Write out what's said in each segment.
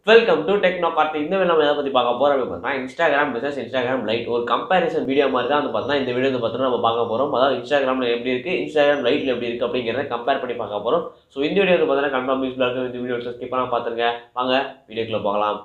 welcome to techno party இந்த video நம்ம எதை பற்றி பார்க்க போகிறோம் அப்படின்னு பார்த்தா இன்ஸ்டாகிராம் பிஸ்னஸ் இன்ஸ்டாகிராம் லைட் ஒரு கம்பேரிசன் வீடியோ மாதிரி தான் வந்து பார்த்தா இந்த வீடியோ வந்து பார்த்தா நம்ம பார்க்க போகிறோம் அதாவது இன்ஸ்டாகிராமில் எப்படி இருக்குது இன்ஸ்டாகிராம் லைட்டில் எப்படி இருக்குது அப்படிங்கிறத கம்பேர் பண்ணி பார்க்க போகிறோம் ஸோ இந்த வீடியோ வந்து பார்த்தீங்கன்னா கன்ஃபார்ம் யூஸ்ஃபுல்லாக இருக்கும் இந்த வீடியோ ஸ்கிப் பண்ணால் பார்த்துருங்க வாங்க வீடியோக்குள்ளே போகலாம்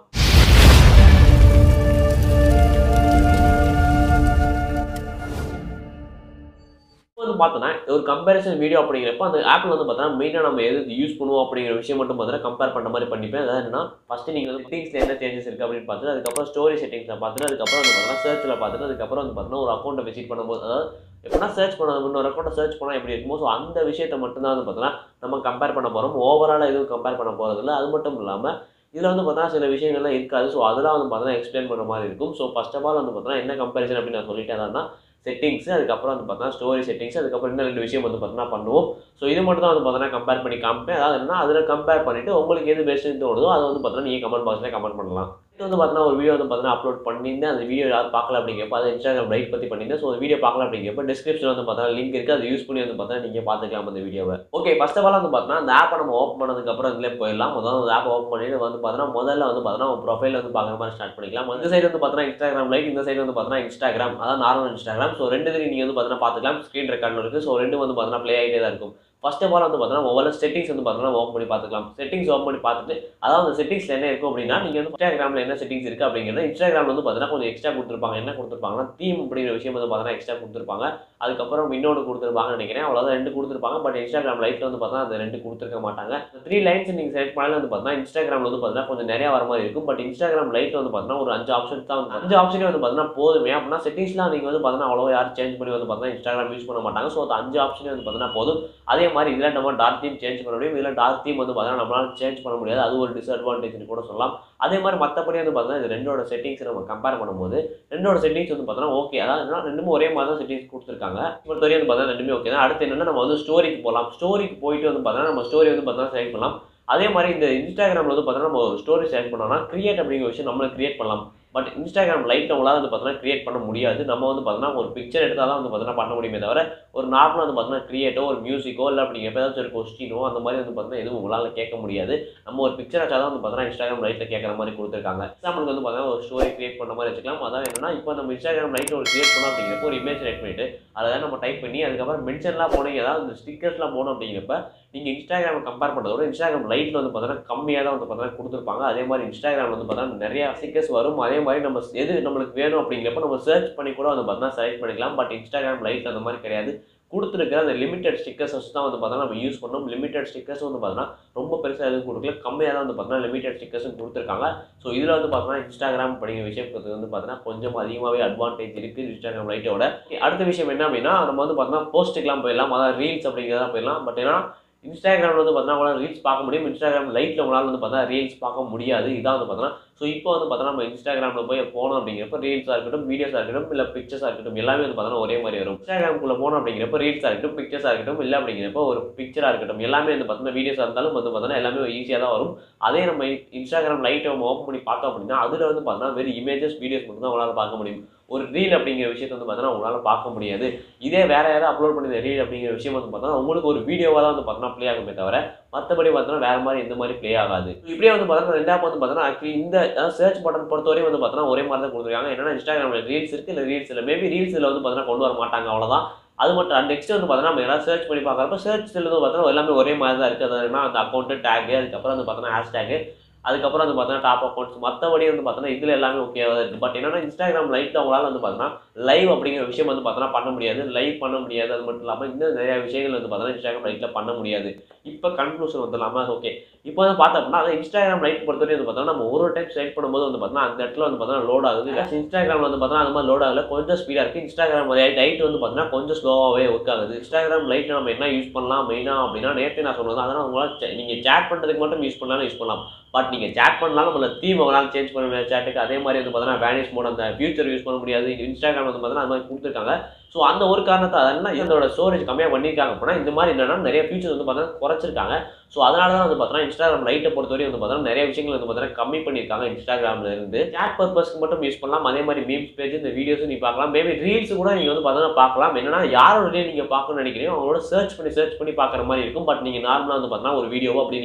இப்போ வந்து பார்த்தோன்னா ஒரு கம்பேரிசன் வீடியோ அப்படிங்கிறப்ப அந்த ஆப்பில் வந்து பார்த்தோன்னா மெயினாக நம்ம எது யூஸ் பண்ணுவோம் அப்படிங்கிற விஷயம் மட்டும் பார்த்தோன்னா கம்பேர் பண்ணுற மாதிரி பண்ணிப்பேன் அதாவது என்னன்னா ஃபஸ்ட்டு நீங்கள் வந்து செட்டிங்ஸில் என்ன சேஞ்சஸ் இருக்குது அப்படின்னு பார்த்துட்டு அதுக்கப்புறம் ஸ்டோரி செட்டிங்ஸில் பார்த்துட்டு அதுக்கப்புறம் வந்து பார்த்தோன்னா சர்ச்சில் பார்த்துட்டு அதுக்கப்புறம் வந்து பார்த்தோன்னா ஒரு அக்கௌண்ட்டை விசிட் பண்ணும்போது அதாவது எப்படின்னா சர்ச் பண்ண இன்னொரு அக்கௌண்ட்டை சர்ச் பண்ணால் எப்படி இருக்குமோ ஸோ அந்த விஷயத்தை மட்டும்தான் வந்து பார்த்தோன்னா நம்ம கம்பேர் பண்ண போகிறோம் ஓவராலாக எதுவும் கம்பேர் பண்ண போகிறதில்ல அது மட்டும் இல்லாமல் இதில் வந்து பார்த்தா சில விஷயங்கள்லாம் இருக்காது ஸோ அதெல்லாம் வந்து பார்த்தோன்னா எக்ஸ்பிளைன் பண்ண மாதிரி இருக்கும் ஸோ ஃபர்ஸ்ட் ஆஃப் ஆல் வந்து பார்த்தோன்னா என்ன கம்பேரிசன் அப்படின்னு நான் சொல்லிட்டேன் அதான் செட்டிங்ஸ் அதுக்கப்புறம் வந்து பார்த்தா ஸ்டோரி செட்டிங்ஸ் அதுக்கப்புறம் இன்னும் ரெண்டு விஷயம் வந்து பார்த்தோன்னா பண்ணுவோம் ஸோ இது மட்டும் தான் வந்து பார்த்தோன்னா கம்பேர் பண்ணி காமிப்பேன் அதாவது என்ன அதில் கம்பேர் பண்ணிவிட்டு உங்களுக்கு எது பெஸ்ட்டுன்னு தோணுதோ அதை வந்து பார்த்தோன்னா நீங்கள் கமெண்ட் பாக்ஸில் கமெண்ட் பண்ணலாம் இது வந்து பார்த்தீங்கன்னா ஒரு வீடியோ வந்து பார்த்தீங்கன்னா அப்லோட் பண்ணியிருந்தேன் அந்த வீடியோ யாரும் பார்க்கல அப்படிங்கிறப்ப அதை இன்ஸ்டாகிராம் லைட் பற்றி பண்ணியிருந்தேன் ஸோ அந்த வீடியோ பார்க்கல அப்படிங்கிறப்ப டிஸ்கிரிப்ஷன் வந்து பார்த்தீங்கன்னா லிங்க் இருக்குது அதை யூஸ் பண்ணி வந்து பார்த்தீங்கன்னா நீங்கள் பார்த்துக்கலாம் அந்த வீடியோவை ஓகே ஃபர்ஸ்ட் ஆஃப் ஆல் வந்து பார்த்தீங்கன்னா அந்த ஆப்பை நம்ம ஓப்பன் பண்ணதுக்கப்புறம் இதில் போயிடலாம் முதல்ல அந்த ஆப்பை ஓப்பன் பண்ணிட்டு வந்து பார்த்தீங்கன்னா முதல்ல வந்து பார்த்தீங்கன்னா உங்கள் ப்ரொஃபைல் வந்து பார்க்குற மாதிரி ஸ்டார்ட் பண்ணிக்கலாம் இந்த சைடு வந்து பார்த்தீங்கன்னா இன்ஸ்டாகிராம் லைட் இந்த சைடு வந்து பார்த்தீங்கன்னா இன்ஸ்டாகிராம் அதாவது நார்மல் இன்ஸ்டாகிராம் ஸோ ரெண்டு இதுலையும் நீங்கள் வந்து பார்த்தீங்கன்னா பார்த்துக்கலாம் ஸ்க்ரீன் ரெக்கார்டில் இருக்குது ஸோ ரெண்டு வந்து பார்த்தீங்கன்னா ப்ளே ஆகிட்டே தான் இருக்கும் ஃபர்ஸ்ட் ஆஃப் ஆல் வந்து பார்த்தீங்கன்னா ஒவ்வொரு செட்டிங்ஸ் வந்து பார்த்தீங்கன்னா ஓப்பன் பண்ணி பார்த்துக்கலாம் செட்டிங்ஸ் ஓப்பன் பண்ணி பார்த்துட்டு அதாவது செட்டிங்ஸில் என்ன இருக்கும் அப்படின்னா நீங்கள் வந்து இன்ஸ்டாகிராமில் என்ன செட்டிங்ஸ் இருக்குது அப்படிங்கிறது இன்ஸ்டாகிராம் வந்து பார்த்தீங்கன்னா கொஞ்சம் எக்ஸ்ட்ரா கொடுத்துருப்பாங்க என்ன கொடுத்துருப்பாங்கன்னா தீம் அப்படிங்கிற விஷயம் வந்து பார்த்தீங்கன்னா எக்ஸ்ட்ரா கொடுத்துருப்பாங்க அதுக்கப்புறம் இன்னொன்று கொடுத்துருப்பாங்கன்னு நினைக்கிறேன் அவ்வளோதான் ரெண்டு கொடுத்துருப்பாங்க பட் இன்ஸ்டாகிராம் லைஃப்பில் வந்து பார்த்தா அந்த ரெண்டு கொடுத்துருக்க மாட்டாங்க த்ரீ லைன்ஸ் நீங்கள் செலக்ட் பண்ணாலும் வந்து பார்த்தீங்கன்னா இன்ஸ்டாகிராமில் வந்து பார்த்தீங்கன்னா கொஞ்சம் நிறைய வர மாதிரி இருக்கும் பட் இன்ஸ்டாகிராம் லைஃப்பில் வந்து பார்த்தீங்கன்னா ஒரு அஞ்சு ஆப்ஷன் தான் வந்து அஞ்சு ஆப்ஷனே வந்து பார்த்தீங்கன்னா போதுமே அப்படின்னா செட்டிங்ஸ்லாம் நீங்கள் வந்து பார்த்தீங்கன்னா அவ்வளோ யாரும் சேஞ்ச் பண்ணி வந்து பார்த்தீங்கன்னா இன்ஸ்டாகிராம் யூஸ் பண்ண மாட்டாங்க ஸோ அந்த அஞ்சு ஆப்ஷனே வந்து பார்த்தீங்கன்னா போதும் அதே மாதிரி இதில் நம்ம டார்க் தீம் சேஞ்ச் பண்ண முடியும் இதில் டார்க் தீம் வந்து பார்த்தீங்கன்னா நம்மளால சேஞ்ச் பண்ண முடியாது அது ஒரு டிஸ்அட்வான்டேஜ்னு கூட சொல்லலாம் அதே மாதிரி மற்றபடி வந்து பார்த்தீங்கன்னா இது ரெண்டோட செட்டிங்ஸ் நம்ம கம்பேர் பண்ணும்போது ரெண்டோட செட்டிங்ஸ் வந்து பார்த்தீங்கன்னா ஓகே அதாவது என்னன்னா ரெண்டுமே ஒரே மாதிரி தான் செட்டிங்ஸ் கொடுத்துருக்காங்க இப்போ வரையும் வந்து பார்த்தீங்கன்னா ரெண்டுமே ஓகே தான் அடுத்து என்னன்னா நம்ம வந்து ஸ்டோரிக்கு போகலாம் ஸ்டோரிக்கு போயிட்டு வந்து பார்த்தீங்கன்னா நம்ம ஸ்டோரி வந்து பார்த்தீங்கன்னா செலக்ட் பண்ணலாம் அதே மாதிரி இந்த இன்ஸ்டாகிராமில் வந்து பார்த்தீங்கன்னா நம்ம ஸ்டோரி செலக்ட் பண்ணோம்னா கிரியேட் அப்படிங்கிற விஷயம் நம்மளை கிரியேட் பண்ணலாம் பட் இன்ஸ்டாகிராம் லைட் நம்மளால் வந்து பார்த்தீங்கன்னா கிரியேட் பண்ண முடியாது நம்ம வந்து பார்த்தீங்கன்னா ஒரு பிக்சர் எடுத்தால் தான் வந்து பார்த்தீங்கன்னா பண்ண முடியுமே தவிர ஒரு நார்மலாக வந்து பார்த்தீங்கன்னா கிரியேட்டோ ஒரு மியூசிக்கோ இல்லை அப்படிங்கிற ஏதாச்சும் ஒரு கொஸ்டினோ அந்த மாதிரி வந்து பார்த்தீங்கன்னா எதுவும் உங்களால் கேட்க முடியாது நம்ம ஒரு பிக்சர் வச்சா தான் வந்து பார்த்தீங்கன்னா இன்ஸ்டாகிராம் லைட்டில் கேட்குற மாதிரி கொடுத்துருக்காங்க எக்ஸாம்பிளுக்கு வந்து பார்த்தீங்கன்னா ஒரு ஸ்டோரி கிரியேட் பண்ண மாதிரி வச்சுக்கலாம் அதான் என்னன்னா இப்போ நம்ம இன்ஸ்டாகிராம் லைட்டில் ஒரு கிரியேட் பண்ணோம் அப்படிங்கிறப்ப ஒரு இமேஜ் செலக்ட் பண்ணிட்டு அதை நம்ம டைப் பண்ணி அதுக்கப்புறம் மென்ஷன்லாம் போனீங்க அதாவது இந்த ஸ்டிக்கர்ஸ்லாம் போனோம் அப்படிங்கிறப்ப நீங்கள் இன்ஸ்டாகிராம் கம்பேர் பண்ணுறதோட இன்ஸ்டாகிராம் லைட்டில் வந்து பார்த்தீங்கன்னா கம்மியாக தான் வந்து பார்த்தீங்கன்னா கொடுத்துருப்பாங்க அதே மாதிரி இன்ஸ்டாகிராம் வந்து பார்த்தீங்கன்னா நிறைய ஸ்டிக்கர்ஸ் வரும் அதே மாதிரி நம்ம எது நம்மளுக்கு வேணும் அப்படிங்கிறப்ப நம்ம சர்ச் பண்ணி கூட வந்து பார்த்தீங்கன்னா செலக்ட் பண்ணிக்கலாம் பட் இன்ஸ்டாகிராம் லைட் அந்த மாதிரி கிடையாது கொடுத்துருக்கிற அந்த லிமிடெட் ஸ்டிக்கர்ஸ் வச்சு தான் வந்து பார்த்தீங்கன்னா நம்ம யூஸ் பண்ணோம் லிமிடெட் ஸ்டிக்கர்ஸ் வந்து பார்த்தீங்கன்னா ரொம்ப பெருசாக எதுவும் கொடுக்கல கம்மியாக தான் வந்து பார்த்தீங்கன்னா லிமிடெட் ஸ்டிக்கர்ஸும் கொடுத்துருக்காங்க ஸோ இதில் வந்து பார்த்தீங்கன்னா இன்ஸ்டாகிராம் அப்படிங்கிற விஷயத்துக்கு வந்து பார்த்தீங்கன்னா கொஞ்சம் அதிகமாகவே அட்வான்டேஜ் இருக்குது இன்ஸ்டாகிராம் லைட்டோட அடுத்த விஷயம் என்ன அப்படின்னா நம்ம வந்து பார்த்தீங்கன்னா போஸ்ட்டுக்கெலாம் போயிடலாம் அதாவது ரீல்ஸ் அப்படிங்கிறதா போயிடலாம் பட் ஏன்னா இன்ஸ்டாகிராமில் வந்து பார்த்தீங்கன்னா உங்களால் ரீல்ஸ் பார்க்க முடியும் இன்ஸ்டாகிராம் லைட்டில் உங்களால் வந்து பார்த்தா ரீல்ஸ் பார்க்க முடியாது இதான் வந்து பார்த்தீங்கன்னா ஸோ இப்போ வந்து பார்த்தோன்னா நம்ம இன்ஸ்டாகிராமில் போய் போனோம் அப்படிங்கிறப்ப ரீல்ஸாக இருக்கட்டும் வீடியோஸாக இருக்கட்டும் இல்லை பிக்சர்ஸாக இருக்கட்டும் எல்லாமே வந்து பார்த்தோன்னா ஒரே மாதிரி வரும் இன்ஸ்டாகிராமுக்குள்ளே போனோம் அப்படிங்கிறப்ப ரீல்ஸாக இருக்கட்டும் பிக்சர்ஸாக இருக்கட்டும் இல்லை அப்படிங்கிறப்ப ஒரு பிக்சராக இருக்கட்டும் எல்லாமே வந்து பார்த்தோன்னா வீடியோஸாக இருந்தாலும் வந்து பார்த்தோன்னா எல்லாமே ஈஸியாக தான் வரும் அதே நம்ம இன்ஸ்டாகிராம் லைட்டை நம்ம ஓப்பன் பண்ணி பார்த்தோம் அப்படின்னா அதில் வந்து பார்த்தோன்னா வெறும் இமேஜஸ் வீடியோஸ் மட்டும் தான் உங்களால் பார்க்க முடியும் ஒரு ரீல் அப்படிங்கிற விஷயத்தை வந்து பார்த்தோன்னா உங்களால் பார்க்க முடியாது இதே வேற யாராவது அப்லோட் பண்ணியிருந்த ரீல் அப்படிங்கிற விஷயம் வந்து பார்த்தோன்னா உங்களுக்கு ஒரு வீடியோவாக தான் வந்து பார்த்தோன்னா ப்ளே ஆகுமே தவிர மற்றபடி பார்த்தோன்னா வேற மாதிரி எந்த மாதிரி ப்ளே ஆகாது இப்படியே வந்து பார்த்தோன்னா ரெண்டாவது வந்து பார்த்தோன்னா ஆக்சுவலி இந்த சர்ச் பட்டன் பொறுத்தவரையும் வந்து பார்த்தோன்னா ஒரே மாதிரி தான் கொடுத்துருக்காங்க என்னன்னா இன்ஸ்டாகிராமில் ரீல்ஸ் இருக்குது இல்லை ரீல்ஸ் இல்லை மேபி ரீல்ஸில் வந்து பார்த்தோன்னா கொண்டு வர மாட்டாங்க அவ்வளோதான் அது மட்டும் நெக்ஸ்ட் வந்து பார்த்தோன்னா நம்ம எல்லாம் சர்ச் பண்ணி பார்க்குறப்ப சர்ச்சில் வந்து பார்த்தோன்னா எல்லாமே ஒரே மாதிரி தான் இருக்குது அது அந்த அக்கௌண்ட்டு டேகு அதுக்கப்புறம் வந்து பார்த்தோன்னா ஹேஷ்டேகு அதுக்கப்புறம் வந்து பார்த்தோன்னா டாப் அக்கௌண்ட்ஸ் மற்றபடி வந்து பார்த்தோன்னா இதில் எல்லாமே ஓகேவாக இருக்குது பட் என்னன்னா இன்ஸ்டாகிராம் லைட்டில் அவங்களால வந்து பார்த்தோன்னா லைவ் அப்படிங்கிற விஷயம் வந்து பார்த்தோன்னா பண்ண முடியாது லைவ் பண்ண முடியாது அது மட்டும் இல்லாமல் இன்னும் நிறைய விஷயங்கள் வந்து பார்த்தோன்னா இன்ஸ்டாகிராம் லைட்டில் பண்ண முடியாது இப்போ கன்க்ளூஷன் வந்து இல்லாமல் ஓகே இப்போ வந்து பார்த்தோம் அப்படின்னா அதை இன்ஸ்டாகிராம் லைட் பொறுத்தவரை வந்து பார்த்தோன்னா நம்ம ஒரு டைம் செலக்ட் பண்ணும்போது வந்து பார்த்தோன்னா அந்த இடத்துல வந்து பார்த்தோன்னா லோட் ஆகுது இல்லை இன்ஸ்டாகிராம் வந்து பார்த்தோன்னா அந்த மாதிரி லோட் ஆகல கொஞ்சம் ஸ்பீடாக இருக்குது இன்ஸ்டாகிராம் லைட் வந்து பார்த்தோன்னா கொஞ்சம் ஸ்லோவாகவே ஒர்க் ஆகுது இன்ஸ்டாகிராம் லைட்டில் நம்ம என்ன யூஸ் பண்ணலாம் மெயினாக அப்படின்னா நேற்று நான் சொன்னது அதனால் உங்களால் நீங்கள் சேட் பண்ணுறதுக்கு மட்டும் யூஸ் பண்ணாலும் யூஸ் பண்ணலாம் பட் நீங்கள் சேட் பண்ணாலும் நம்மள தீம் உங்களால் சேஞ்ச் பண்ண முடியாது சேட்டுக்கு அதே மாதிரி வந்து பார்த்தோன்னா வேனிஷ் மோட் அந்த ஃபியூச்சர் யூஸ் பண்ண முடியாது இன்ஸ்டாகிராம் வந்து பார்த்தோன்னா அது மாதிரி கொடுத்துருக்காங்க ஸோ அந்த ஒரு காரணத்தை அதெல்லாம் இதோட ஸ்டோரேஜ் கம்மியாக பண்ணியிருக்காங்க அப்படின்னா இந்த மாதிரி என்னன்னா நிறைய ஃபீச்சர்ஸ் வந்து பார்த்தா குறைச்சிருக்காங்க ஸோ அதனால தான் வந்து பார்த்தோன்னா இன்ஸ்டாகிராம் லைட்டை பொறுத்தவரை வந்து பார்த்தோன்னா நிறைய விஷயங்கள் வந்து பார்த்தோன்னா கம்மி பண்ணியிருக்காங்க இன்ஸ்டாகிராம்ல இருந்து சேட் பர்பஸ்க்கு மட்டும் யூஸ் பண்ணலாம் அதே மாதிரி மீம்ஸ் பேஜ் இந்த வீடியோஸும் நீ பார்க்கலாம் மேபி ரீல்ஸ் கூட நீங்கள் வந்து பார்த்தோன்னா பார்க்கலாம் என்னன்னா யாரோட ரீல் நீங்கள் பார்க்கணும்னு நினைக்கிறீங்க அவங்களோட சர்ச் பண்ணி சர்ச் பண்ணி பார்க்குற மாதிரி இருக்கும் பட் நீங்கள் நார்மலாக வந்து பார்த்தோன்னா ஒரு வீடியோவோ அப்படி நீங்கள்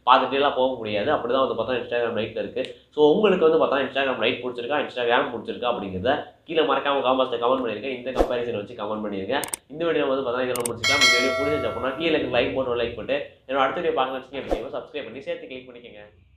பார்த்துட்டேலாம் போக முடியாது அப்படி தான் வந்து பார்த்தா இன்ஸ்டாகிராம் லைட்டில் இருக்குது ஸோ உங்களுக்கு வந்து பார்த்தா இன்ஸ்டாகிராம் லைட் பிடிச்சிருக்கா இன்ஸ்டாகிராம் பிடிச்சிருக்கா அப்படிங்கிறத கீழே மறக்காம காமெண்ட்ஸில் கமெண்ட் பண்ணியிருக்கேன் இந்த கம்பேரிசன் வச்சு கமெண்ட் பண்ணியிருக்கேன் இந்த வீடியோ வந்து பார்த்தா இதெல்லாம் முடிச்சிக்கலாம் இந்த வீடியோ பிடிச்சிருச்சு அப்படின்னா கீழே லைக் போட்டு லைக் போட்டு என்னோட அடுத்த வீடியோ பார்க்கணும் வச்சுக்கோங்க சப்ஸ்கிரைப் பண்ணி சேர்த்து கிளிக் பண்ணிக்கோங்க